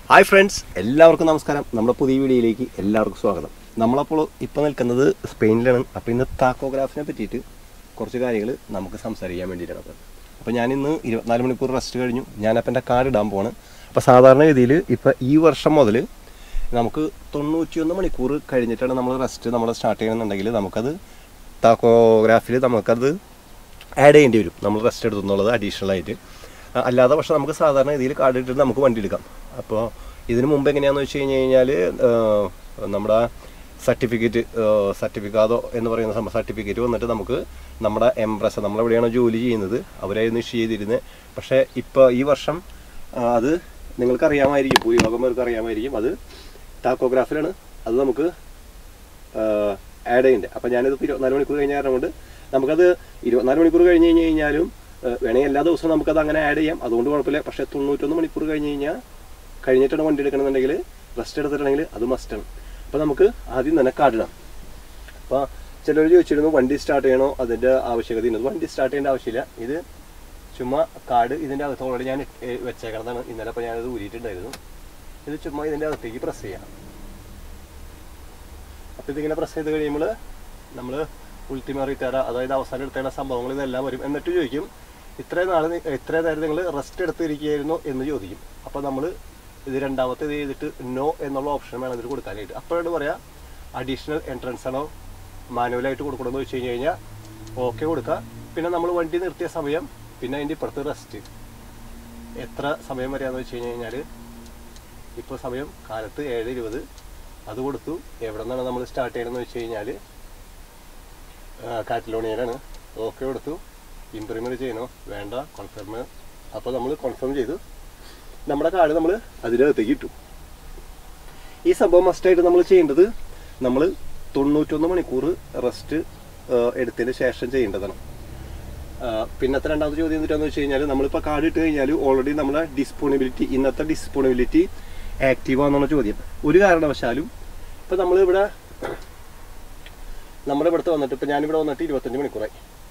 hi friends എല്ലാവർക്കും നമസ്കാരം നമ്മുടെ പുതിയ വീഡിയോയിലേക്ക് എല്ലാവർക്കും സ്വാഗതം നമ്മളപ്പോൾ ഇപ്പോൾ നിൽക്കുന്നത് സ്പെയിനിലാണ് അപ്പോൾ ഇന്ന് താക്കോഗ്രാഫിനെ പറ്റിയിട്ട് കുറച്ച് കാര്യങ്ങൾ നമുക്ക് സംസാരിക്കാൻ വേണ്ടിയിട്ടാണ് അപ്പോൾ അപ്പോൾ ഞാൻ ഇന്ന് ഇരുപത്തിനാല് മണിക്കൂർ റെസ്റ്റ് കഴിഞ്ഞു ഞാനപ്പോൾ എൻ്റെ കാർഡ് ഇടാൻ പോവാണ് അപ്പോൾ സാധാരണ രീതിയിൽ ഇപ്പോൾ ഈ വർഷം മുതൽ നമുക്ക് തൊണ്ണൂറ്റിയൊന്ന് മണിക്കൂർ കഴിഞ്ഞിട്ടാണ് നമ്മൾ റെസ്റ്റ് നമ്മൾ സ്റ്റാർട്ട് ചെയ്യണമെന്നുണ്ടെങ്കിൽ നമുക്കത് താക്കോഗ്രാഫിൽ നമുക്കത് ആഡ് ചെയ്യേണ്ടി വരും നമ്മൾ റെസ്റ്റ് എടുത്തുന്നുള്ളത് അഡീഷണൽ ആയിട്ട് അ- അല്ലാതെ പക്ഷെ നമുക്ക് സാധാരണ രീതിയിൽ കാർഡ് ഇട്ടിട്ട് നമുക്ക് വണ്ടി എടുക്കാം അപ്പോൾ ഇതിന് മുമ്പ് എങ്ങനെയാണെന്ന് വെച്ച് കഴിഞ്ഞ് കഴിഞ്ഞാൽ നമ്മുടെ സർട്ടിഫിക്കറ്റ് സർട്ടിഫിക്കാതോ എന്ന് പറയുന്ന സംഭവം സർട്ടിഫിക്കറ്റ് വന്നിട്ട് നമുക്ക് നമ്മുടെ എംപ്രസ് നമ്മളെവിടെയാണോ ജോലി ചെയ്യുന്നത് അവരായിരുന്നു ഇഷ്യൂ ചെയ്തിരുന്നത് പക്ഷേ ഇപ്പോൾ ഈ വർഷം ആ, അത് നിങ്ങൾക്കറിയാമായിരിക്കും ഭൂരിഭാഗം പേർക്ക് അറിയാമായിരിക്കും അത് ടാക്കോഗ്രാഫിലാണ് അത് നമുക്ക് ആഡ് ചെയ്യണ്ടേ അപ്പം ഞാനിത് ഇരുപത്തിനാല് മണിക്കൂർ കഴിഞ്ഞ കാരണം കൊണ്ട് നമുക്കത് ഇരുപത്തിനാല് മണിക്കൂർ കഴിഞ്ഞ് കഴിഞ്ഞ് കഴിഞ്ഞാലും ഏഹ്, വേണമെങ്കിൽ എല്ലാ ദിവസവും നമുക്കത് അങ്ങനെ ആഡ് ചെയ്യാം അതുകൊണ്ട് കുഴപ്പമില്ല പക്ഷേ തൊണ്ണൂറ്റൊന്ന് മണിക്കൂർ കഴിഞ്ഞ് കഴിഞ്ഞാൽ കഴിഞ്ഞിട്ടാണ് വണ്ടി എടുക്കണമെന്നുണ്ടെങ്കിൽ റെസ്റ്റ് എടുത്തിട്ടുണ്ടെങ്കിൽ അത് മസ്റ്റാണ് അപ്പോൾ നമുക്ക് ആദ്യം തന്നെ കാർഡിടാം അപ്പോൾ ചിലർ ചോദിച്ചിരുന്നു വണ്ടി സ്റ്റാർട്ട് ചെയ്യണോ അതിൻ്റെ ആവശ്യകത ഇന്നത് വണ്ടി സ്റ്റാർട്ട് ചെയ്യേണ്ട ആവശ്യമില്ല ഇത് ചുമ്മാ കാർഡ് ഇതിൻ്റെ അകത്ത് ഓൾറെഡി ഞാൻ ഇട്ട് വെച്ചേക്കണതാണ് ഇന്നലെ അപ്പോൾ ഞാനത് ഊരിയിട്ടുണ്ടായിരുന്നു ഇത് ചുമ്മാ ഇതിൻ്റെ അകത്തേക്ക് പ്രസ് ചെയ്യാം അപ്പോൾ ഇതിങ്ങനെ പ്രസ് ചെയ്ത് കഴിയുമ്പോൾ നമ്മൾ ഉൾട്ടിമ റിട്ടയർ അതായത് അവസാനം എടുത്തേണ്ട സംഭവങ്ങൾ ഇതെല്ലാം വരും എന്നിട്ട് ചോദിക്കും ഇത്രയും നാൾ ഇത്രയും നേരം നിങ്ങൾ റെസ്റ്റ് എടുത്തിരിക്കുകയായിരുന്നു എന്ന് ചോദിക്കും അപ്പോൾ നമ്മൾ ഇത് രണ്ടാമത്തെ ഇത് ചെയ്തിട്ട് നോ എന്നുള്ള ഓപ്ഷൻ വേണം ഇതിൽ കൊടുക്കാനായിട്ട് അപ്പോഴാണ് പറയാം അഡീഷണൽ എൻട്രൻസ് ആണോ മാനുവലായിട്ട് കൊടുക്കണമെന്ന് വെച്ച് കഴിഞ്ഞ് കഴിഞ്ഞാൽ ഓക്കെ കൊടുക്കുക പിന്നെ നമ്മൾ വണ്ടി നിർത്തിയ സമയം പിന്നെ അതിൻ്റെ ഇപ്പുറത്ത് റെസ്റ്റ് എത്ര സമയം വരെയാണെന്ന് വെച്ച് കഴിഞ്ഞ് കഴിഞ്ഞാൽ ഇപ്പോൾ സമയം കാലത്ത് ഏഴ് ഇരുപത് അത് കൊടുത്തു എവിടെ നിന്നാണ് നമ്മൾ സ്റ്റാർട്ട് ചെയ്യണമെന്ന് വെച്ച് കഴിഞ്ഞാൽ കാറ്റലോണിയയിലാണ് ഓക്കെ കൊടുത്തു ഇംപ്രിമെൻ്റ് ചെയ്യണോ വേണ്ട കൺഫേം അപ്പോൾ നമ്മൾ കൺഫേം ചെയ്തു നമ്മുടെ കാർഡ് നമ്മൾ അതിനകത്തേക്ക് ഇട്ടു ഈ സംഭവം മസ്റ്റായിട്ട് നമ്മൾ ചെയ്യേണ്ടത് നമ്മൾ തൊണ്ണൂറ്റൊന്ന് മണിക്കൂർ റെസ്റ്റ് എടുത്തതിന് ശേഷം ചെയ്യേണ്ടതാണ് ആ, പിന്നത്തെ രണ്ടാമത്തെ ചോദ്യം എന്താണെന്ന് വെച്ച് കഴിഞ്ഞാൽ നമ്മളിപ്പോൾ കാർഡ് ഇട്ട് കഴിഞ്ഞാൽ ഓൾറെഡി നമ്മുടെ ഡിസ്പോണിബിലിറ്റി ഇന്നത്തെ ഡിസ്പോണിബിലിറ്റി ആക്റ്റീവ് ആണെന്നുള്ള ചോദ്യം ഒരു കാരണവശാലും ഇപ്പം നമ്മളിവിടെ നമ്മുടെ ഇവിടുത്തെ വന്നിട്ട് ഇപ്പം ഞാനിവിടെ വന്നിട്ട് ഇരുപത്തഞ്ച് മണിക്കൂറായി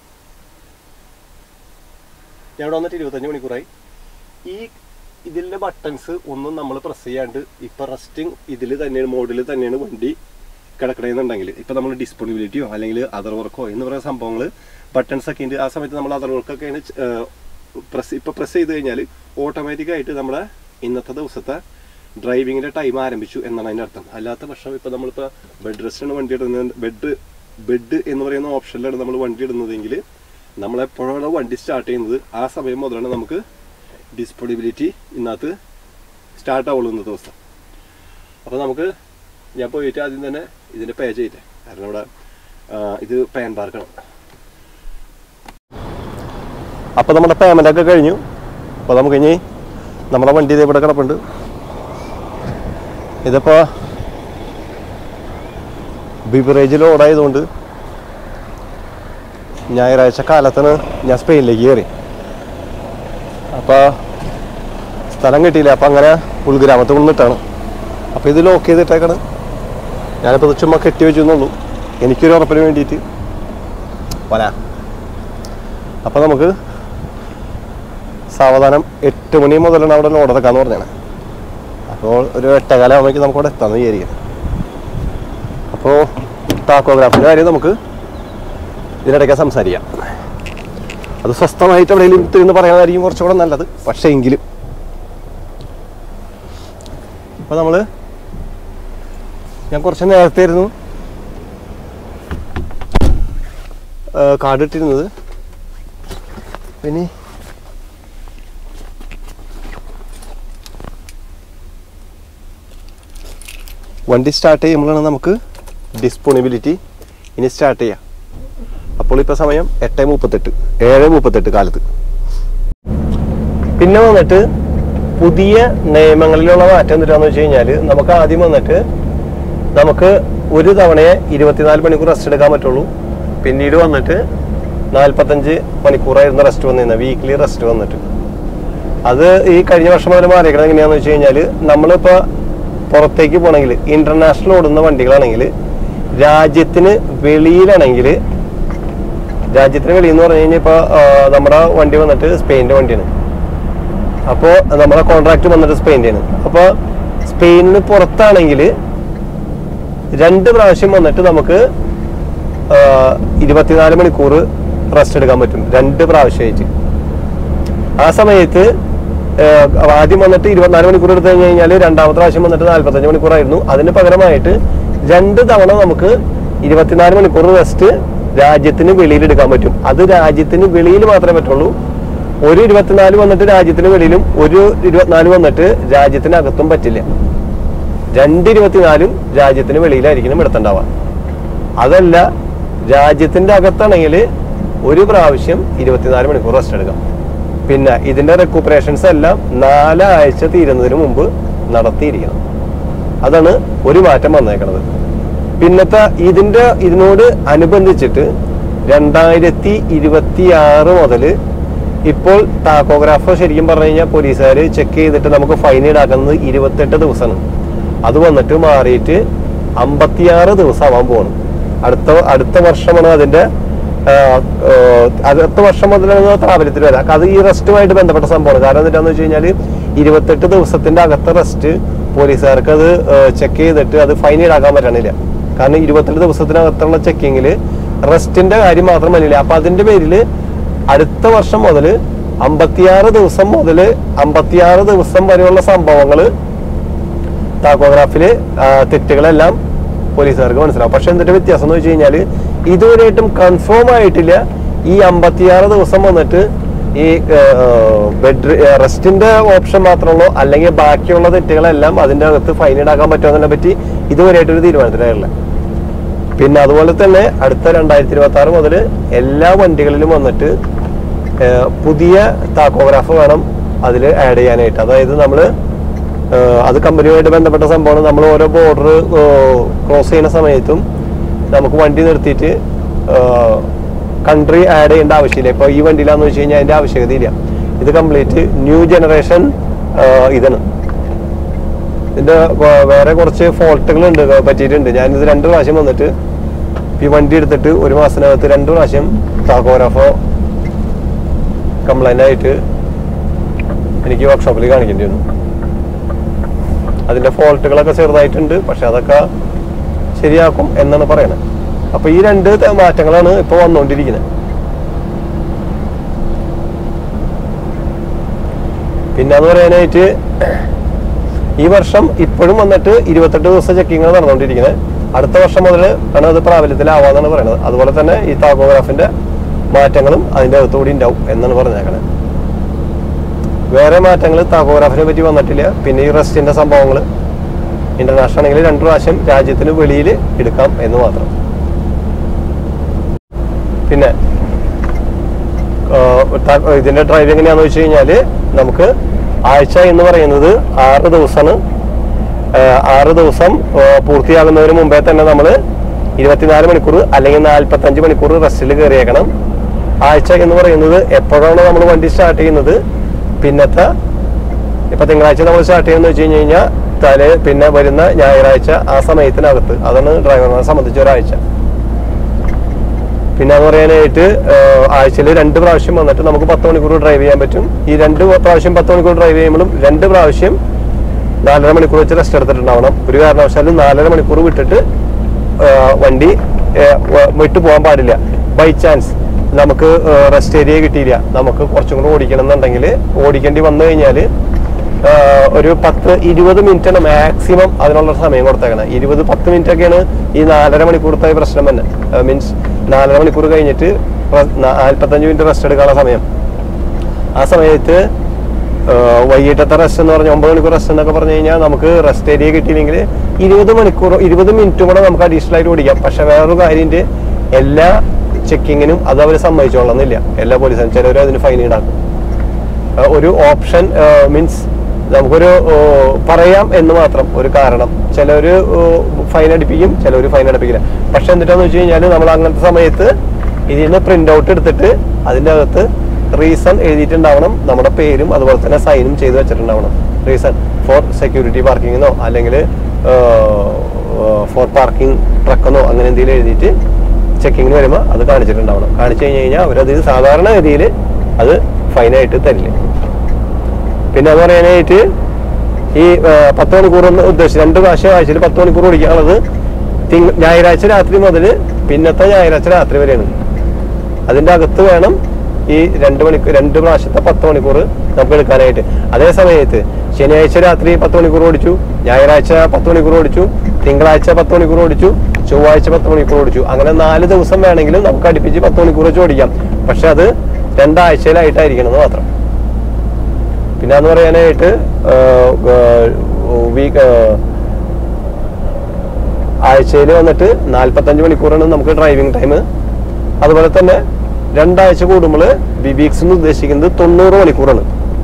ഞാൻ ഇവിടെ വന്നിട്ട് ഇരുപത്തഞ്ച് മണിക്കൂറായി ഈ ഇതിലെ ബട്ടൺസ് ഒന്നും നമ്മൾ പ്രസ് ചെയ്യാണ്ട് ഇപ്പം റെസ്റ്റിംഗ് ഇതിൽ തന്നെയാണ് മോഡിൽ തന്നെയാണ് വണ്ടി കിടക്കണമെന്നുണ്ടെങ്കിൽ ഇപ്പം നമ്മൾ ഡിസ്പോണിബിലിറ്റിയോ അല്ലെങ്കിൽ അതർ വർക്കോ എന്ന് പറയുന്ന സംഭവങ്ങൾ ബട്ടൺസ് ഒക്കെ ഉണ്ട് ആ സമയത്ത് നമ്മൾ അതർ വർക്കൊക്കെയാണ് പ്രസ് ഇപ്പം പ്രസ് ചെയ്ത് കഴിഞ്ഞാൽ ഓട്ടോമാറ്റിക്കായിട്ട് നമ്മുടെ ഇന്നത്തെ ദിവസത്തെ ഡ്രൈവിങ്ങിൻ്റെ ടൈം ആരംഭിച്ചു എന്നാണ് അതിൻ്റെ അർത്ഥം അല്ലാത്ത പക്ഷം ഇപ്പം നമ്മളിപ്പോൾ ബെഡ് റെസ്റ്റാണ് വണ്ടി ഇടുന്നത് ബെഡ് ബെഡ് എന്ന് പറയുന്ന ഓപ്ഷനിലാണ് നമ്മൾ വണ്ടി ഇടുന്നതെങ്കിൽ നമ്മളെപ്പോഴാണ് വണ്ടി സ്റ്റാർട്ട് ചെയ്യുന്നത് ആ സമയം മുതലാണ് നമുക്ക് ഡിസ്പോണിബിലിറ്റി ഇന്നകത്ത് സ്റ്റാർട്ട് ആവുള്ളൂ ഇന്നത്തെ ദിവസം അപ്പോൾ നമുക്ക് ഞാൻ പോയിട്ട് ആദ്യം തന്നെ ഇതിൻ്റെ പേ ചെയ്യട്ടെ കാരണം ഇവിടെ ആ, ഇത് പാൻ പാർക്കണം അപ്പോൾ നമ്മുടെ പേയ്മെൻ്റ് ഒക്കെ കഴിഞ്ഞു അപ്പോൾ നമുക്ക് ഇനി നമ്മുടെ വണ്ടി ഇത് ഇവിടെ കിടപ്പുണ്ട് ഇതിപ്പോൾ ബിവറേജ് ലോഡായതുകൊണ്ട് ഞായറാഴ്ച കാലത്താണ് ഞാൻ സ്പെയിനിലേക്ക് കയറി അപ്പോൾ സ്ഥലം കിട്ടിയില്ല അപ്പം അങ്ങനെ ഉൾഗ്രാമത്തിൽ നിന്നിട്ടാണ് അപ്പോൾ ഇത് ലോക്ക് ചെയ്തിട്ടേക്കാണ് ഞാനിപ്പോൾ ഇത് ചുമ്മാ കെട്ടി വെച്ചു എന്നുള്ളൂ എനിക്കൊരു ഉറപ്പിന് വേണ്ടിയിട്ട് വരാ അപ്പോൾ നമുക്ക് സാവധാനം എട്ട് മണി മുതലാണ് അവിടെ ലോഡ് ഇറക്കാന്ന് പറഞ്ഞാണ് അപ്പോൾ ഒരു എട്ടേകാലം ആകുമ്പോഴേക്കും നമുക്ക് അവിടെ എത്താമെന്ന് വിചാരിക്കണം അപ്പോൾ ടാക്കോഗ്രാഫിൻ്റെ കാര്യം നമുക്ക് ഇതിനിടയ്ക്ക് സംസാരിക്കാം അത് സ്വസ്ഥമായിട്ട് എവിടെയെങ്കിലും തിരിന്ന് പറയാനായിരിക്കും കുറച്ചുകൂടെ നല്ലത് പക്ഷേ എങ്കിലും അപ്പോൾ നമ്മൾ ഞാൻ കുറച്ച് നേരത്തെ ആയിരുന്നു കാർഡ് ഇട്ടിരുന്നത് പിന്നെ വണ്ടി സ്റ്റാർട്ട് ചെയ്യുമ്പോഴാണ് നമുക്ക് ഡിസ്പോണിബിലിറ്റി ഇനി സ്റ്റാർട്ട് ചെയ്യാം അപ്പോൾ ഇപ്പോൾ സമയം എട്ട് മുപ്പത്തെട്ട് ഏഴ് മുപ്പത്തെട്ട് കാലത്ത് പിന്നെ വന്നിട്ട് പുതിയ നിയമങ്ങളിലുള്ള മാറ്റം എന്തിനാന്ന് വെച്ച് കഴിഞ്ഞാൽ നമുക്ക് ആദ്യം വന്നിട്ട് നമുക്ക് ഒരു തവണയെ ഇരുപത്തിനാല് മണിക്കൂർ റെസ്റ്റ് എടുക്കാൻ പറ്റുള്ളൂ പിന്നീട് വന്നിട്ട് നാൽപ്പത്തഞ്ച് മണിക്കൂറായിരുന്ന റെസ്റ്റ് വന്നിരുന്നത് വീക്ക്ലി റെസ്റ്റ് വന്നിട്ട് അത് ഈ കഴിഞ്ഞ വർഷം മുതൽ മാറിയേക്കണത് എങ്ങനെയാന്ന് വെച്ച് കഴിഞ്ഞാൽ നമ്മളിപ്പോൾ പുറത്തേക്ക് പോകണമെങ്കിൽ ഇന്റർനാഷണൽ ഓടുന്ന വണ്ടികളാണെങ്കിൽ രാജ്യത്തിന് വെളിയിലാണെങ്കിൽ രാജ്യത്തിന് വെളിയിൽ എന്ന് പറഞ്ഞു കഴിഞ്ഞാൽ ഇപ്പോൾ നമ്മുടെ വണ്ടി വന്നിട്ട് സ്പെയിൻ്റെ വണ്ടിയാണ് അപ്പോൾ നമ്മുടെ കോൺട്രാക്ട് വന്നിട്ട് സ്പെയിൻ്റെയാണ് അപ്പോൾ സ്പെയിനിന് പുറത്താണെങ്കിൽ രണ്ട് പ്രാവശ്യം വന്നിട്ട് നമുക്ക് ആ, ഇരുപത്തിനാല് മണിക്കൂർ റെസ്റ്റ് എടുക്കാൻ പറ്റും രണ്ട് പ്രാവശ്യമായിട്ട് ആ സമയത്ത് ഏഹ്, ആദ്യം വന്നിട്ട് ഇരുപത്തിനാല് മണിക്കൂർ എടുത്തു കഴിഞ്ഞ് കഴിഞ്ഞാൽ രണ്ടാമത്തെ പ്രാവശ്യം വന്നിട്ട് നാല്പത്തഞ്ച് മണിക്കൂറായിരുന്നു അതിന് പകരമായിട്ട് രണ്ട് തവണ നമുക്ക് ഇരുപത്തിനാല് മണിക്കൂർ റെസ്റ്റ് രാജ്യത്തിന് വെളിയിൽ എടുക്കാൻ പറ്റും അത് രാജ്യത്തിന് വെളിയിൽ മാത്രമേ പറ്റുള്ളൂ ഒരു ഇരുപത്തിനാല് വന്നിട്ട് രാജ്യത്തിന് വെളിയിലും ഒരു ഇരുപത്തിനാല് വന്നിട്ട് രാജ്യത്തിനകത്തും പറ്റില്ല രണ്ട് ഇരുപത്തിനാലും രാജ്യത്തിന് വെളിയിലായിരിക്കണം എടുത്തുണ്ടാവുക അതല്ല രാജ്യത്തിന്റെ അകത്താണെങ്കിൽ ഒരു പ്രാവശ്യം ഇരുപത്തിനാല് മണിക്കൂർ റെസ്റ്റ് എടുക്കാം പിന്നെ ഇതിന്റെ റെക്യൂപ്പറേഷൻസ് എല്ലാം നാലാഴ്ച തീരുന്നതിന് മുമ്പ് നടത്തിയിരിക്കണം അതാണ് ഒരു മാറ്റം വന്നേക്കണത് പിന്നത്തെ ഇതിന്റെ ഇതിനോട് അനുബന്ധിച്ചിട്ട് രണ്ടായിരത്തി ഇരുപത്തി ആറ് മുതൽ ഇപ്പോൾ ടാക്കോഗ്രാഫ് ശരിക്കും പറഞ്ഞു കഴിഞ്ഞാൽ പോലീസുകാർ ചെക്ക് ചെയ്തിട്ട് നമുക്ക് ഫൈൻ ഈടാക്കുന്നത് ഇരുപത്തെട്ട് ദിവസമാണ് അത് വന്നിട്ട് മാറിയിട്ട് അമ്പത്തിയാറ് ദിവസം ആവാൻ പോകണം അടുത്ത അടുത്ത വർഷമാണ് അതിന്റെ ആ, ആ, അടുത്ത വർഷം മുതലാണ് പ്രാബല്യത്തിൽ വരാം അത് ഈ റെസ്റ്റുമായിട്ട് ബന്ധപ്പെട്ട സംഭവമാണ് കാരണം എന്താണെന്ന് വെച്ച് കഴിഞ്ഞാൽ ഇരുപത്തെട്ട് ദിവസത്തിന്റെ അകത്തെ റെസ്റ്റ് പോലീസുകാർക്ക് അത് ചെക്ക് ചെയ്തിട്ട് അത് ഫൈൻ ഈടാക്കാൻ പറ്റണില്ല കാരണം ഇരുപത്തെട്ട് ദിവസത്തിനകത്തുള്ള ചെക്കിങ്ങിൽ റെസ്റ്റിന്റെ കാര്യം മാത്രം മതിയില്ല അപ്പൊ അതിന്റെ പേരിൽ അടുത്ത വർഷം മുതൽ അമ്പത്തിയാറ് ദിവസം മുതൽ അമ്പത്തിയാറ് ദിവസം വരെയുള്ള സംഭവങ്ങള് ടാക്കോഗ്രാഫില് ആ, തെറ്റുകളെല്ലാം പോലീസുകാർക്ക് മനസ്സിലാവും പക്ഷെ എന്നിട്ട് വ്യത്യാസം എന്ന് വെച്ച് കഴിഞ്ഞാൽ ഇതുവരെയായിട്ടും കൺഫേം ആയിട്ടില്ല ഈ അമ്പത്തിയാറ് ദിവസം വന്നിട്ട് ഈ ബെഡ് റെസ്റ്റിന്റെ ഓപ്ഷൻ മാത്രമുള്ളൂ അല്ലെങ്കിൽ ബാക്കിയുള്ള തെറ്റുകളെല്ലാം അതിന്റെ അകത്ത് ഫൈൻ ഈടാക്കാൻ പറ്റുമെന്നതിനെ പറ്റി ഇതുവരെയായിട്ടൊരു തീരുമാനത്തിലായില്ല പിന്നെ അതുപോലെ തന്നെ അടുത്ത രണ്ടായിരത്തി ഇരുപത്തി ആറ് മുതൽ എല്ലാ വണ്ടികളിലും വന്നിട്ട് ഏഹ്, പുതിയ താക്കോഗ്രാഫ് വേണം അതിൽ ആഡ് ചെയ്യാനായിട്ട് അതായത് നമ്മൾ അത് കമ്പനിയുമായിട്ട് ബന്ധപ്പെട്ട സംഭവമാണ് നമ്മൾ ഓരോ ബോർഡർ ക്രോസ് ചെയ്യുന്ന സമയത്തും നമുക്ക് വണ്ടി നിർത്തിയിട്ട് കൺട്രി ആഡ് ചെയ്യേണ്ട ആവശ്യമില്ല ഇപ്പോൾ ഈ വണ്ടിയിലാന്ന് വെച്ച് കഴിഞ്ഞാൽ അതിന്റെ ആവശ്യകതയില്ല ഇത് കംപ്ലീറ്റ് ന്യൂ ജനറേഷൻ ഇതാണ് ഇതിന്റെ വ- വേറെ കുറച്ച് ഫോൾട്ടുകൾ ഉണ്ട് പറ്റിയിട്ടുണ്ട് ഞാനിത് രണ്ട് പ്രാവശ്യം വന്നിട്ട് ഈ വണ്ടി എടുത്തിട്ട് ഒരു മാസത്തിനകത്ത് രണ്ട് പ്രാവശ്യം താക്കോഗ്രാഫോ കംപ്ലൈന്റ് ആയിട്ട് എനിക്ക് വർക്ക്ഷോപ്പിൽ കാണിക്കേണ്ടി വന്നു അതിന്റെ ഫോൾട്ടുകളൊക്കെ ചെറുതായിട്ടുണ്ട് പക്ഷെ അതൊക്കെ ശരിയാക്കും എന്നാണ് പറയണത് അപ്പൊ ഈ രണ്ട് ത- മാറ്റങ്ങളാണ് ഇപ്പൊ വന്നുകൊണ്ടിരിക്കുന്നത് പിന്നെ അത് പറയാനായിട്ട് ഈ വർഷം ഇപ്പോഴും വന്നിട്ട് ഇരുപത്തെട്ട് ദിവസം ചെക്കിങ് നടന്നുകൊണ്ടിരിക്കുന്നത് അടുത്ത വർഷം മുതൽ ആണ് അത് പ്രാബല്യത്തിലാവാന്നാണ് പറയുന്നത് അതുപോലെ തന്നെ ഈ താക്കോഗ്രാഫിന്റെ മാറ്റങ്ങളും അതിന്റെ അകത്തുകൂടി ഉണ്ടാവും എന്നാണ് പറഞ്ഞേക്കണത് വേറെ മാറ്റങ്ങൾ താക്കോഗ്രാഫിനെ പറ്റി വന്നിട്ടില്ല പിന്നെ ഈ റെസ്റ്റിന്റെ സംഭവങ്ങൾ ഇന്റർനാഷണൽ ആണെങ്കിൽ രണ്ടു പ്രാവശ്യം രാജ്യത്തിന് വെളിയിൽ എടുക്കാം എന്ന് മാത്രം പിന്നെ ആഹ് ത- ഇതിന്റെ ഡ്രൈവ് എങ്ങനെയാന്ന് വെച്ച് കഴിഞ്ഞാല് നമുക്ക് ആഴ്ച എന്ന് പറയുന്നത് ആറ് ദിവസമാണ് ആഹ് ആറ് ദിവസം ആഹ് പൂർത്തിയാകുന്നതിന് മുമ്പേ തന്നെ നമ്മൾ ഇരുപത്തിനാല് മണിക്കൂർ അല്ലെങ്കിൽ നാൽപ്പത്തഞ്ച് മണിക്കൂർ റെസ്റ്റിൽ കയറിയേക്കണം ആഴ്ച എന്ന് പറയുന്നത് എപ്പോഴാണ് നമ്മൾ വണ്ടി സ്റ്റാർട്ട് ചെയ്യുന്നത് പിന്നത്തെ ഇപ്പൊ തിങ്കളാഴ്ച നമ്മൾ സ്റ്റാർട്ട് ചെയ്യുന്നത് വെച്ച് കഴിഞ്ഞ് കഴിഞ്ഞാൽ തലേ പിന്നെ വരുന്ന ഞായറാഴ്ച ആ സമയത്തിനകത്ത് അതാണ് ഡ്രൈവർമാരെ സംബന്ധിച്ച ഒരാഴ്ച പിന്നെ അത് പറയാനായിട്ട് ആഴ്ചയിൽ രണ്ട് പ്രാവശ്യം വന്നിട്ട് നമുക്ക് പത്ത് മണിക്കൂർ ഡ്രൈവ് ചെയ്യാൻ പറ്റും ഈ രണ്ട് പ്രാവശ്യം പത്ത് മണിക്കൂർ ഡ്രൈവ് ചെയ്യുമ്പോഴും രണ്ട് പ്രാവശ്യം നാലര മണിക്കൂർ വെച്ച് റെസ്റ്റ് എടുത്തിട്ടുണ്ടാവണം ഒരു കാരണവശാലും നാലര മണിക്കൂർ വിട്ടിട്ട് ആ, വണ്ടി ആ, വ- വിട്ടു പോകാൻ പാടില്ല ബൈ ചാൻസ് നമുക്ക് റെസ്റ്റ് ഏരിയ കിട്ടിയില്ല നമുക്ക് കുറച്ചും കൂടെ ഓടിക്കണം എന്നുണ്ടെങ്കിൽ ഓടിക്കേണ്ടി വന്നു കഴിഞ്ഞാൽ ഒരു പത്ത് ഇരുപത് മിനിറ്റാണ് മാക്സിമം അതിനുള്ള സമയം കൊടുത്തേക്കണം ഇരുപത് പത്ത് മിനിറ്റ് ഒക്കെയാണ് ഈ നാലര മണിക്കൂറത്തെ പ്രശ്നം തന്നെ മീൻസ് നാലര മണിക്കൂർ കഴിഞ്ഞിട്ട് റ- നാൽപ്പത്തഞ്ച് മിനിറ്റ് റെസ്റ്റ് എടുക്കാനുള്ള സമയം ആ സമയത്ത് ആഹ് വൈകിട്ടത്തെ റെസ്റ്റ് എന്ന് പറഞ്ഞാൽ ഒമ്പത് മണിക്കൂർ റെസ്റ്റ് എന്നൊക്കെ പറഞ്ഞു കഴിഞ്ഞാൽ നമുക്ക് റെസ്റ്റ് ഏരിയ കിട്ടിയില്ലെങ്കിൽ ഇരുപത് മണിക്കൂർ ഇരുപത് മിനിറ്റും കൂടെ നമുക്ക് അഡീഷണൽ ആയിട്ട് ഓടിക്കാം പക്ഷെ വേറൊരു കാര്യമുണ്ട് എല്ലാ ചെക്കിങ്ങിനും അത് അവർ സമ്മതിച്ചോളന്നില്ല എല്ലാ പോലീസും ചിലവർ അതിന് ഫൈൻ ഈടാക്കും ആഹ് ഒരു ഓപ്ഷൻ മീൻസ് നമുക്കൊരു ആഹ് പറയാം എന്ന് മാത്രം ഒരു കാരണം ചിലവര് ഫൈൻ അടിപ്പിക്കും ചിലവർ ഫൈൻ അടിപ്പിക്കില്ല പക്ഷെ എന്നിട്ടാന്ന് വെച്ച് കഴിഞ്ഞാൽ നമ്മൾ അങ്ങനത്തെ സമയത്ത് ഇതിൽ നിന്ന് പ്രിന്റ് ഔട്ട് എടുത്തിട്ട് അതിൻ്റെ അകത്ത് റീസൺ എഴുതിയിട്ടുണ്ടാവണം നമ്മുടെ പേരും അതുപോലെ തന്നെ സൈനും ചെയ്ത് വെച്ചിട്ടുണ്ടാവണം റീസൺ ഫോർ സെക്യൂരിറ്റി പാർക്കിങ്ങിനോ അല്ലെങ്കിൽ ഫോർ പാർക്കിംഗ് ട്രക്കെന്നോ അങ്ങനെ എന്തെങ്കിലും എഴുതിയിട്ട് ചെക്കിങ്ങിന് വരുമ്പോൾ അത് കാണിച്ചിട്ടുണ്ടാവണം കാണിച്ചു കഴിഞ്ഞ് കഴിഞ്ഞാൽ അവരത് സാധാരണ ഗതിയിൽ അത് ഫൈനായിട്ട് തരില്ല പിന്നെ അത് പറയാനായിട്ട് ഈ ആ, പത്ത് മണിക്കൂർ എന്ന് ഉദ്ദേശിച്ച് രണ്ട് പ്രാവശ്യം ആഴ്ചയിൽ പത്ത് മണിക്കൂർ ഓടിക്കാനുള്ളത് തിങ്ക ഞായറാഴ്ച രാത്രി മുതൽ പിന്നത്തെ ഞായറാഴ്ച രാത്രി വരെയാണ് അതിന്റെ അകത്ത് വേണം ഈ രണ്ട് മണിക്കൂർ രണ്ട് പ്രാവശ്യത്തെ പത്ത് മണിക്കൂർ നമുക്ക് എടുക്കാനായിട്ട് അതേ സമയത്ത് ശനിയാഴ്ച രാത്രി പത്ത് മണിക്കൂർ ഓടിച്ചു ഞായറാഴ്ച പത്ത് മണിക്കൂർ ഓടിച്ചു തിങ്കളാഴ്ച പത്ത് മണിക്കൂർ ഓടിച്ചു ചൊവ്വാഴ്ച പത്ത് മണിക്കൂർ ഓടിച്ചു അങ്ങനെ നാല് ദിവസം വേണമെങ്കിലും നമുക്ക് അടുപ്പിച്ച് പത്ത് മണിക്കൂർ വെച്ച് ഓടിക്കാം പക്ഷെ അത് രണ്ടാഴ്ചയിലായിട്ടായിരിക്കണം എന്ന് മാത്രം പിന്നെ എന്ന് പറയാനായിട്ട് വീക്ക് ആഴ്ചയിൽ വന്നിട്ട് നാൽപ്പത്തഞ്ച് മണിക്കൂറാണ് നമുക്ക് ഡ്രൈവിംഗ് ടൈം അതുപോലെ തന്നെ രണ്ടാഴ്ച കൂടുമ്പോൾ ബിബിക്സ് എന്ന് ഉദ്ദേശിക്കുന്നത് തൊണ്ണൂറ് മണിക്കൂറാണ്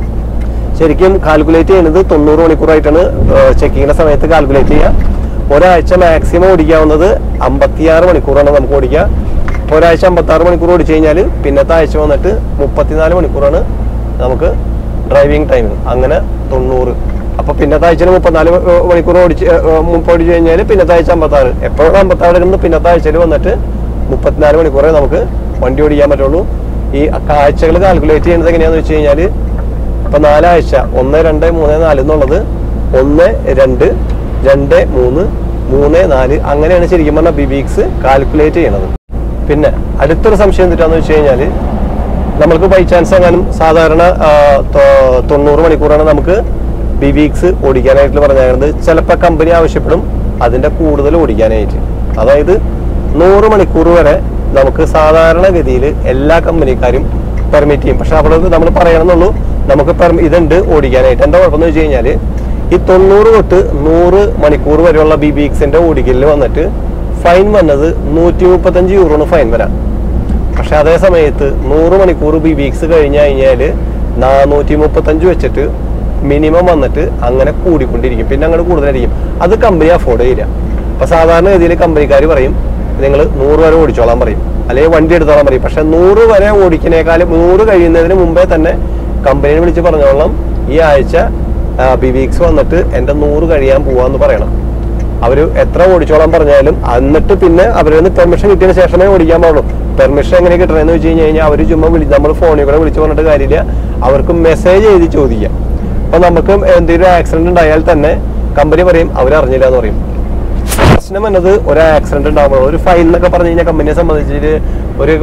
ശരിക്കും കാൽക്കുലേറ്റ് ചെയ്യുന്നത് തൊണ്ണൂറ് മണിക്കൂറായിട്ടാണ് ചെക്കിങ്ങിന്റെ സമയത്ത് കാൽക്കുലേറ്റ് ചെയ്യുക ഒരാഴ്ച മാക്സിമം ഓടിക്കാവുന്നത് അമ്പത്തിയാറ് മണിക്കൂറാണ് നമുക്ക് ഓടിക്കുക ഒരാഴ്ച അമ്പത്താറ് മണിക്കൂർ ഓടിച്ചു കഴിഞ്ഞാൽ പിന്നത്തെ ആഴ്ച വന്നിട്ട് മുപ്പത്തിനാല് മണിക്കൂറാണ് നമുക്ക് ഡ്രൈവിംഗ് ടൈം അങ്ങനെ തൊണ്ണൂറ് അപ്പൊ പിന്നത്തെ ആഴ്ചയിൽ മുപ്പത്തിനാല് മ- മണിക്കൂർ ഓടിച്ച് ഏ, ഏ, മുപ്പത് ഓടിച്ചു കഴിഞ്ഞാൽ പിന്നത്തെ ആഴ്ച അമ്പത്താറ് എപ്പോഴും അമ്പത്താറ് എടുക്കുന്നത് പിന്നത്തെ ആഴ്ചയിൽ വന്നിട്ട് മുപ്പത്തിനാല് മണിക്കൂറേ നമുക്ക് വണ്ടി ഓടിക്കാൻ പറ്റുള്ളൂ ഈ ആഴ്ചകൾ കാൽക്കുലേറ്റ് ചെയ്യുന്നത് എങ്ങനെയാന്ന് വെച്ച് കഴിഞ്ഞാൽ ഇപ്പൊ നാലാഴ്ച ഒന്ന് രണ്ട് മൂന്ന് നാല് എന്നുള്ളത് ഒന്ന് രണ്ട് രണ്ട് മൂന്ന് മൂന്ന് നാല് അങ്ങനെയാണ് ശരിക്കും പറഞ്ഞാൽ ബിബിക്സ് കാൽക്കുലേറ്റ് ചെയ്യണത് പിന്നെ അടുത്തൊരു സംശയം എന്തിട്ടാന്ന് വെച്ച് കഴിഞ്ഞാല് നമ്മൾക്ക് ബൈ ചാൻസ് എങ്ങാനും സാധാരണ ആ, തൊ- തൊണ്ണൂറ് മണിക്കൂറാണ് നമുക്ക് ബിബിക്സ് ഓടിക്കാനായിട്ട് പറഞ്ഞിരുന്നത് ചിലപ്പോൾ കമ്പനി ആവശ്യപ്പെടും അതിന്റെ കൂടുതൽ ഓടിക്കാനായിട്ട് അതായത് നൂറ് മണിക്കൂർ വരെ നമുക്ക് സാധാരണഗതിയിൽ എല്ലാ കമ്പനിക്കാരും പെർമിറ്റ് ചെയ്യും പക്ഷെ അവിടെ നമ്മൾ പറയണമെന്നുള്ളൂ നമുക്ക് പെർമി- ഇതുണ്ട് ഓടിക്കാനായിട്ട് എന്താ കുഴപ്പമെന്ന് വെച്ച് കഴിഞ്ഞാൽ ഈ തൊണ്ണൂറ് തൊട്ട് നൂറ് മണിക്കൂർ വരെയുള്ള ബി ബി എക്സിന്റെ ഓടിക്കലിൽ വന്നിട്ട് ഫൈൻ വന്നത് നൂറ്റി മുപ്പത്തഞ്ച് യൂറോണ് ഫൈൻ വരാം പക്ഷെ അതേ സമയത്ത് നൂറ് മണിക്കൂർ ബി ബി എക്സ് കഴിഞ്ഞ് കഴിഞ്ഞാൽ നാനൂറ്റി മുപ്പത്തഞ്ച് വെച്ചിട്ട് മിനിമം വന്നിട്ട് അങ്ങനെ കൂടിക്കൊണ്ടിരിക്കും പിന്നെ അങ്ങനെ കൂടുതലായിരിക്കും അത് കമ്പനി അഫോർഡ് ചെയ്യില്ല അപ്പൊ സാധാരണ ഗതിയിൽ കമ്പനിക്കാർ പറയും നിങ്ങൾ നൂറ് വരെ ഓടിച്ചോളാൻ പറയും അല്ലെങ്കിൽ വണ്ടി എടുത്തോളാൻ പറയും പക്ഷെ നൂറ് വരെ ഓടിക്കുന്നേക്കാളും നൂറ് കഴിയുന്നതിന് മുമ്പേ തന്നെ കമ്പനിയെ വിളിച്ച് പറഞ്ഞോളാം ഈ ആഴ്ച ബി ബി എക്സ് വന്നിട്ട് എന്റെ നൂറ് കഴിയാൻ പോവാന്ന് പറയണം അവര് എത്ര ഓടിച്ചോളാൻ പറഞ്ഞാലും എന്നിട്ട് പിന്നെ അവരിൽ നിന്ന് പെർമിഷൻ കിട്ടിയതിന് ശേഷമേ ഓടിക്കാൻ പാടുള്ളൂ പെർമിഷൻ എങ്ങനെ കിട്ടണമെന്ന് വെച്ച് കഴിഞ്ഞ് കഴിഞ്ഞാൽ അവർ ചുമ്മാ വിളി നമ്മൾ ഫോണിൽ കൂടെ വിളിച്ചു പറഞ്ഞിട്ട് കാര്യമില്ല അവർക്ക് മെസ്സേജ് എഴുതി ചോദിക്കാം അപ്പൊ നമുക്ക് എന്തെങ്കിലും ആക്സിഡന്റ് ഉണ്ടായാൽ തന്നെ കമ്പനി പറയും അവർ അറിഞ്ഞില്ല എന്ന് പറയും പ്രശ്നം എന്നത് ഒരു ആക്സിഡന്റ് ഉണ്ടാകുമ്പോൾ ഒരു ഫൈൻ എന്നൊക്കെ പറഞ്ഞു കഴിഞ്ഞാൽ കമ്പനിയെ സംബന്ധിച്ചിട്ട് ഒരു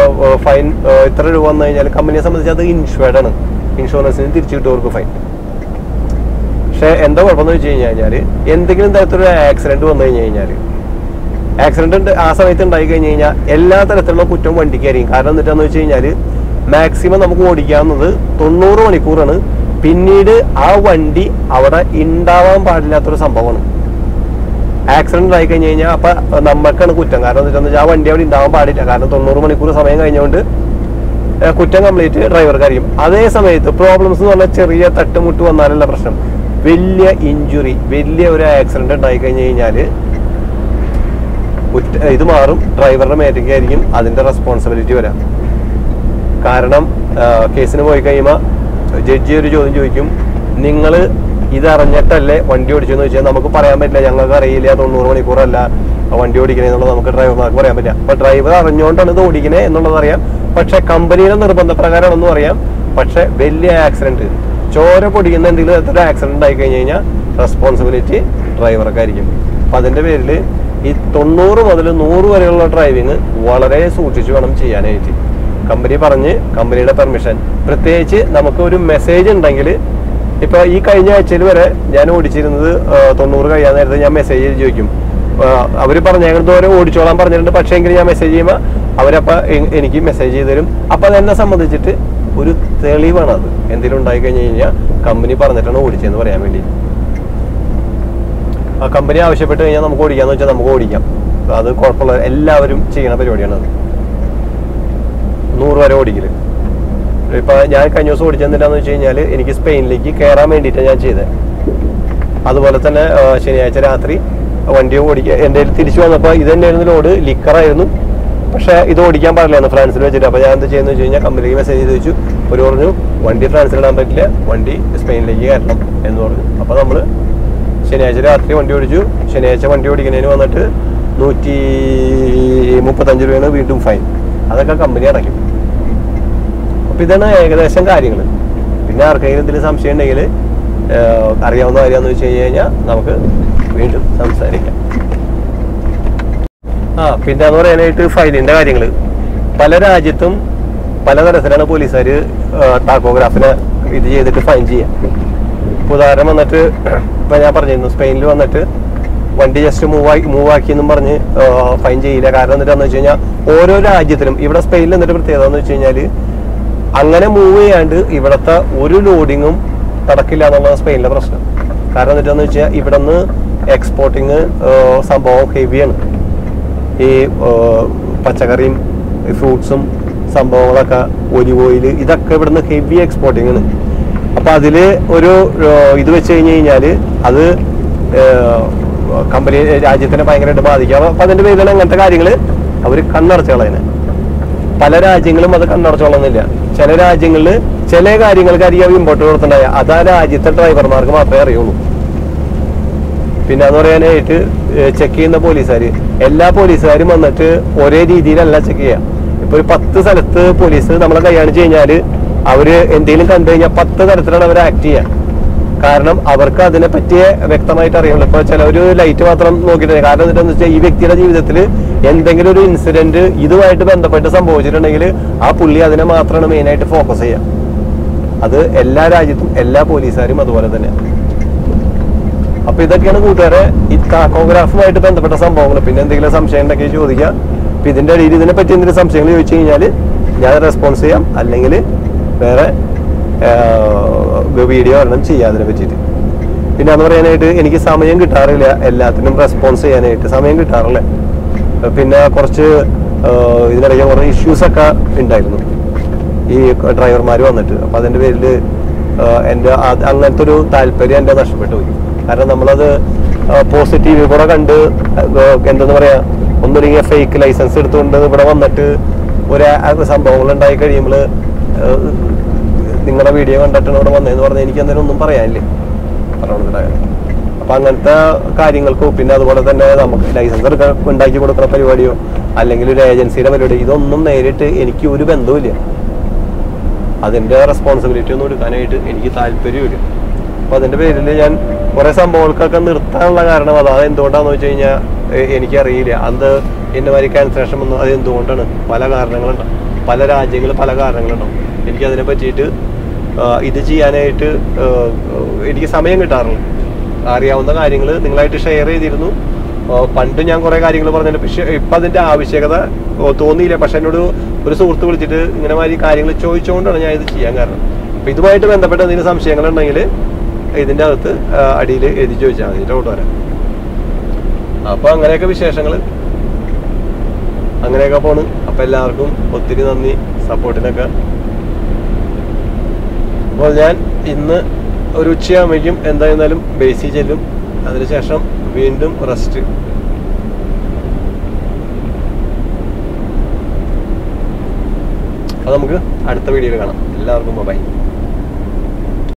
ഫൈൻ ഇത്ര രൂപ വന്നു കഴിഞ്ഞാൽ കമ്പനിയെ സംബന്ധിച്ച് അത് ഇൻഷുർഡ് ആണ് ഇൻഷുറൻസിന് തിരിച്ചു കിട്ടും അവർക്ക് ഫൈൻ പക്ഷെ എന്താ കുഴപ്പമെന്ന് വെച്ച് കഴിഞ്ഞാൽ എന്തെങ്കിലും തരത്തിലൊരു ആക്സിഡന്റ് വന്നു കഴിഞ്ഞ് കഴിഞ്ഞാൽ ആക്സിഡന്റ് ആ സമയത്ത് ഉണ്ടായി കഴിഞ്ഞ് കഴിഞ്ഞാൽ എല്ലാ തരത്തിലുള്ള കുറ്റം വണ്ടിക്കായിരിക്കും കാരണം എന്താണെന്ന് വെച്ച് കഴിഞ്ഞാൽ മാക്സിമം നമുക്ക് ഓടിക്കാവുന്നത് തൊണ്ണൂറ് മണിക്കൂറാണ് പിന്നീട് ആ വണ്ടി അവിടെ ഉണ്ടാവാൻ പാടില്ലാത്തൊരു സംഭവമാണ് ആക്സിഡന്റ് ആയി കഴിഞ്ഞ് കഴിഞ്ഞാൽ അപ്പൊ നമുക്കാണ് കുറ്റം കാരണം എന്താ വെച്ചാൽ ആ വണ്ടി അവിടെ ഉണ്ടാവാൻ പാടില്ല കാരണം തൊണ്ണൂറ് മണിക്കൂർ സമയം കഴിഞ്ഞുകൊണ്ട് ഏഹ് കുറ്റം കംപ്ലീറ്റ് ഡ്രൈവർക്കായിരിക്കും അതേ സമയത്ത് പ്രോബ്ലംസ് എന്ന് പറഞ്ഞാൽ ചെറിയ തട്ടുമുട്ട് വന്നാലല്ല പ്രശ്നം വലിയ ഇഞ്ചുറി വലിയ ഒരു ആക്സിഡന്റ് ഉണ്ടായി കഴിഞ്ഞ് കഴിഞ്ഞാല് കുറ്റ- ഇത് മാറും ഡ്രൈവറുടെ മേലേക്കായിരിക്കും അതിന്റെ റെസ്പോൺസിബിലിറ്റി വരാം കാരണം ആ, കേസിന് പോയി കഴിയുമ്പോൾ ജഡ്ജി ഒരു ചോദ്യം ചോദിക്കും നിങ്ങൾ ഇതറിഞ്ഞിട്ടല്ലേ വണ്ടി ഓടിച്ചെന്ന് വെച്ചാൽ നമുക്ക് പറയാൻ പറ്റില്ല ഞങ്ങൾക്ക് അറിയില്ല തൊണ്ണൂറ് മണിക്കൂറല്ല ആ വണ്ടി ഓടിക്കണേ എന്നുള്ളത് നമുക്ക് ഡ്രൈവർമാർക്ക് പറയാൻ പറ്റില്ല അപ്പൊ ഡ്രൈവർ അറിഞ്ഞുകൊണ്ടാണ് ഇത് ഓടിക്കണേ എന്നുള്ളത് അറിയാം പക്ഷെ കമ്പനിയുടെ നിർബന്ധപ്രകാരമാണെന്നും അറിയാം പക്ഷെ വലിയ ആക്സിഡന്റ് ചോര പൊടിക്കുന്ന എന്തെങ്കിലും തരത്തിലുള്ള ആക്സിഡന്റ് ആയി കഴിഞ്ഞ് കഴിഞ്ഞാൽ റെസ്പോൺസിബിലിറ്റി ഡ്രൈവർക്കായിരിക്കും അപ്പൊ അതിന്റെ പേരിൽ ഈ തൊണ്ണൂറ് മുതൽ നൂറ് വരെയുള്ള ഡ്രൈവിങ് വളരെ സൂക്ഷിച്ചു വേണം ചെയ്യാനായിട്ട് കമ്പനി പറഞ്ഞ് കമ്പനിയുടെ പെർമിഷൻ പ്രത്യേകിച്ച് നമുക്ക് ഒരു മെസ്സേജ് ഉണ്ടെങ്കിൽ ഇപ്പൊ ഈ കഴിഞ്ഞ ആഴ്ചയിൽ വരെ ഞാൻ ഓടിച്ചിരുന്നത് ആ, തൊണ്ണൂറ് കഴിയാൻ നേരത്തെ ഞാൻ മെസ്സേജ് ചോദിക്കും ആ, അവര് പറഞ്ഞേക്കുന്നത് വരെ ഓടിച്ചോളാൻ പറഞ്ഞിട്ടുണ്ട് പക്ഷേ എങ്കിൽ ഞാൻ മെസ്സേജ് ചെയ്യുമ്പോൾ അവരപ്പ എ- എനിക്ക് മെസ്സേജ് ചെയ്ത് തരും അപ്പൊ അതെന്നെ സംബന്ധിച്ചിട്ട് ഒരു തെളിവാണ് അത് എന്തെങ്കിലും ഉണ്ടായി കഴിഞ്ഞ് കഴിഞ്ഞാൽ കമ്പനി പറഞ്ഞിട്ടാണ് ഓടിച്ചതെന്ന് പറയാൻ വേണ്ടി ആ കമ്പനി ആവശ്യപ്പെട്ട് കഴിഞ്ഞാൽ നമുക്ക് ഓടിക്കാന്ന് വെച്ചാൽ നമുക്ക് ഓടിക്കാം അത് കുഴപ്പമുള്ള എല്ലാവരും ചെയ്യണ പരിപാടിയാണ് അത് നൂറ് വരെ ഓടിക്കല് ഇപ്പൊ ഞാൻ കഴിഞ്ഞ ദിവസം ഓടിച്ചെന്തിനാന്ന് വെച്ച് കഴിഞ്ഞാൽ എനിക്ക് സ്പെയിനിലേക്ക് കയറാൻ വേണ്ടിയിട്ടാണ് ഞാൻ ചെയ്തത് അതുപോലെ തന്നെ ആ, ശനിയാഴ്ച രാത്രി വണ്ടി ഓടിക്കുക എൻ്റെ കയ്യിൽ തിരിച്ചു വന്നപ്പോൾ ഇത് തന്നെയായിരുന്നു ലോഡ് ലിക്കറായിരുന്നു പക്ഷേ ഇത് ഓടിക്കാൻ പാടില്ലായിരുന്നു ഫ്രാൻസിൽ വെച്ചിട്ട് അപ്പോൾ ഞാൻ എന്താ ചെയ്യുന്നത് വെച്ച് കഴിഞ്ഞാൽ കമ്പനിക്ക് മെസ്സേജ് ചെയ്ത് വെച്ചു ഒരു പറഞ്ഞു വണ്ടി ഫ്രാൻസിൽ ഇടാൻ പറ്റില്ല വണ്ടി സ്പെയിനിലേക്ക് കയറണം എന്ന് പറഞ്ഞു അപ്പോൾ നമ്മൾ ശനിയാഴ്ച രാത്രി വണ്ടി ഓടിച്ചു ശനിയാഴ്ച വണ്ടി ഓടിക്കുന്നതിന് വന്നിട്ട് നൂറ്റി മുപ്പത്തഞ്ച് രൂപയാണ് വീണ്ടും ഫൈൻ അതൊക്കെ കമ്പനി അടയ്ക്കും അപ്പൊ ഇതാണ് ഏകദേശം കാര്യങ്ങൾ പിന്നെ ആർക്കെങ്കിലും എന്തെങ്കിലും സംശയം ഉണ്ടെങ്കിൽ ഏഹ്, അറിയാവുന്ന കാര്യമെന്ന് വെച്ച് കഴിഞ്ഞ് കഴിഞ്ഞാൽ നമുക്ക് വീണ്ടും സംസാരിക്കാം ആ പിന്നെ എന്ന് പറയാനായിട്ട് ഫൈലിന്റെ കാര്യങ്ങൾ പല രാജ്യത്തും പലതരത്തിലാണ് പോലീസുകാർ ടാക്കോഗ്രാഫിനെ ഇത് ചെയ്തിട്ട് ഫൈൻ ചെയ്യുക ഇപ്പൊ ഉദാഹരണം വന്നിട്ട് ഇപ്പൊ ഞാൻ പറഞ്ഞിരുന്നു സ്പെയിനിൽ വന്നിട്ട് വണ്ടി ജസ്റ്റ് മൂവ് ആക്കി മൂവ് ആക്കി എന്നും പറഞ്ഞ് ഫൈൻ ചെയ്യില്ല കാരണം എന്നിട്ടാന്ന് വെച്ച് കഴിഞ്ഞാൽ ഓരോ രാജ്യത്തിലും ഇവിടെ സ്പെയിനിൽ എന്നിട്ട് പ്രത്യേകത എന്ന് വെച്ച് കഴിഞ്ഞാൽ അങ്ങനെ മൂവ് ചെയ്യാണ്ട് ഇവിടുത്തെ ഒരു ലോഡിങ്ങും നടക്കില്ല എന്നുള്ളതാണ് സ്പെയിനിലെ പ്രശ്നം കാരണം എന്നിട്ടാന്ന് വെച്ചാൽ ഇവിടെ നിന്ന് എക്സ്പോർട്ടിങ് സംഭവം ഹെവിയാണ് ഈ ഏഹ്, പച്ചക്കറിയും ഫ്രൂട്ട്സും സംഭവങ്ങളൊക്കെ ഒലിവ് ഓയിൽ ഇതൊക്കെ ഇവിടുന്ന് ഹെവി എക്സ്പോർട്ടിങ് ആണ് അപ്പൊ അതില് ഒരു ഏഹ്, ഇത് വെച്ച് കഴിഞ്ഞ് കഴിഞ്ഞാല് അത് കമ്പനി രാജ്യത്തിനെ ഭയങ്കരമായിട്ട് ബാധിക്കാം അപ്പൊ അതിന്റെ പേരിലാണ് അങ്ങനത്തെ കാര്യങ്ങൾ അവർ കണ്ണടച്ച് കളയുന്നത് പല രാജ്യങ്ങളും അത് കണ്ണടച്ചോളുന്നില്ല ചില രാജ്യങ്ങളിൽ ചില കാര്യങ്ങൾക്ക് അധികം ഇമ്പോർട്ട് കൊടുത്തിട്ടുണ്ടായ അത് ആ രാജ്യത്തെ ഡ്രൈവർമാർക്ക് മാത്രമേ അറിയുള്ളൂ പിന്നെ എന്ന് പറയാനായിട്ട് ചെക്ക് ചെയ്യുന്ന പോലീസുകാർ എല്ലാ പോലീസുകാരും വന്നിട്ട് ഒരേ രീതിയിലല്ല ചെക്ക് ചെയ്യുക ഇപ്പൊ ഒരു പത്ത് സ്ഥലത്ത് പോലീസ് നമ്മളെ കൈകാണിച്ചു കഴിഞ്ഞാൽ അവര് എന്തെങ്കിലും കണ്ടു കഴിഞ്ഞാൽ പത്ത് തരത്തിലാണ് അവർ ആക്ട് ചെയ്യുക കാരണം അവർക്ക് അതിനെ പറ്റിയ വ്യക്തമായിട്ട് അറിയുള്ളൂ ഇപ്പൊ ചിലവര് ലൈറ്റ് മാത്രം നോക്കിയിട്ട് കാരണം എന്താണെന്ന് വെച്ചാൽ ഈ വ്യക്തിയുടെ ജീവിതത്തിൽ എന്തെങ്കിലും ഒരു ഇൻസിഡന്റ് ഇതുമായിട്ട് ബന്ധപ്പെട്ട് സംഭവിച്ചിട്ടുണ്ടെങ്കിൽ ആ പുള്ളി അതിനെ മാത്രമാണ് മെയിൻ ആയിട്ട് ഫോക്കസ് ചെയ്യുക അത് എല്ലാ രാജ്യത്തും എല്ലാ പോലീസുകാരും അതുപോലെ തന്നെ അപ്പൊ ഇതൊക്കെയാണ് കൂട്ടുകാരെ ഈ ടാക്കോഗ്രാഫുമായിട്ട് ബന്ധപ്പെട്ട സംഭവങ്ങൾ പിന്നെ എന്തെങ്കിലും സംശയം ഉണ്ടെങ്കിൽ ചോദിക്കാം അപ്പൊ ഇതിന്റെ ഇടയിൽ ഇതിനെ പറ്റി എന്തെങ്കിലും സംശയങ്ങൾ ചോദിച്ചു കഴിഞ്ഞാൽ ഞാൻ റെസ്പോൺസ് ചെയ്യാം അല്ലെങ്കിൽ വേറെ വീഡിയോ ഒരെണ്ണം ചെയ്യാം അതിനെ പറ്റിയിട്ട് പിന്നെ അത് പറയാനായിട്ട് എനിക്ക് സമയം കിട്ടാറില്ല എല്ലാത്തിനും റെസ്പോൺസ് ചെയ്യാനായിട്ട് സമയം കിട്ടാറില്ല പിന്നെ കുറച്ച് ആഹ് ഇതിനിടയ്ക്ക് കുറേ ഇഷ്യൂസ് ഒക്കെ ഉണ്ടായിരുന്നു ഈ ഡ്രൈവർമാർ വന്നിട്ട് അപ്പൊ അതിന്റെ പേരിൽ എൻ്റെ അത് അങ്ങനത്തെ ഒരു താല്പര്യം എൻ്റെ നഷ്ടപ്പെട്ടു പോയി കാരണം നമ്മളത് പോസിറ്റീവ് കൂടെ കണ്ട് ആഹ് എന്തെന്ന് പറയാ ഒന്നൊരുങ്ങിയ ഫേക്ക് ലൈസൻസ് എടുത്തുകൊണ്ട് ഇവിടെ വന്നിട്ട് ഒരു ആ- സംഭവങ്ങൾ ഉണ്ടായി കഴിയുമ്പോൾ നിങ്ങളുടെ വീഡിയോ കണ്ടിട്ടാണ് ഇവിടെ വന്നതെന്ന് പറഞ്ഞാൽ എനിക്ക് എന്തായാലും ഒന്നും പറയാനില്ലേ പറഞ്ഞിട്ടുണ്ടാകാൻ അപ്പൊ അങ്ങനത്തെ കാര്യങ്ങൾക്കോ പിന്നെ അതുപോലെ തന്നെ നമുക്ക് ലൈസൻസ് എടുക്കാൻ ഉണ്ടാക്കി കൊടുക്കുന്ന പരിപാടിയോ അല്ലെങ്കിൽ ഒരു ഏജൻസിയുടെ പരിപാടി ഇതൊന്നും നേരിട്ട് എനിക്ക് ഒരു ബന്ധവുമില്ല അതിന്റെ റെസ്പോൺസിബിലിറ്റി ഒന്നും എടുക്കാനായിട്ട് എനിക്ക് താല്പര്യമില്ല അപ്പൊ അതിന്റെ പേരിൽ ഞാൻ കുറെ സംഭവങ്ങൾക്കൊക്കെ നിർത്താനുള്ള കാരണം അതാ അത് എന്തുകൊണ്ടാന്ന് വെച്ച് കഴിഞ്ഞാൽ എനിക്കറിയില്ല അത് എന്നെ മാതിരി ക്യാൻസലേഷൻ വന്നു അത് എന്തുകൊണ്ടാണ് പല കാരണങ്ങളുണ്ടാവും പല രാജ്യങ്ങൾ പല കാരണങ്ങളുണ്ടാവും എനിക്ക് അതിനെ പറ്റിയിട്ട് ആ, ഇത് ചെയ്യാനായിട്ട് ആ, എനിക്ക് സമയം കിട്ടാറില്ല അറിയാവുന്ന കാര്യങ്ങൾ നിങ്ങളായിട്ട് ഷെയർ ചെയ്തിരുന്നു ആ, പണ്ട് ഞാൻ കുറെ കാര്യങ്ങൾ പറഞ്ഞിട്ടുണ്ട് പക്ഷെ ഇപ്പൊ അതിന്റെ ആവശ്യകത ഓ, തോന്നിയില്ല പക്ഷെ എന്നോട് ഒരു സുഹൃത്ത് വിളിച്ചിട്ട് ഇങ്ങനെ മാതിരി കാര്യങ്ങൾ ചോദിച്ചുകൊണ്ടാണ് ഞാൻ ഇത് ചെയ്യാൻ കാരണം അപ്പൊ ഇതുമായിട്ട് ബന്ധപ്പെട്ട എന്തെങ്കിലും സംശയങ്ങൾ ഉണ്ടെങ്കിൽ ഇതിന്റെ അകത്ത് അടിയിൽ എഴുതി ചോദിച്ചാൽ മതി ഡൗട്ട് വരാം അപ്പൊ അങ്ങനെയൊക്കെ വിശേഷങ്ങൾ അങ്ങനെയൊക്കെ പോണ് അപ്പൊ എല്ലാവർക്കും ഒത്തിരി നന്ദി സപ്പോർട്ടിനൊക്കെ അപ്പോൾ ഞാൻ ഇന്ന് ഒരു ഉച്ചയാകുമ്പോഴേക്കും എന്തായിരുന്നാലും ബേസി ചെല്ലും അതിനുശേഷം വീണ്ടും റെസ്റ്റ് അത് നമുക്ക് അടുത്ത വീഡിയോയിൽ കാണാം എല്ലാവർക്കും ബൈ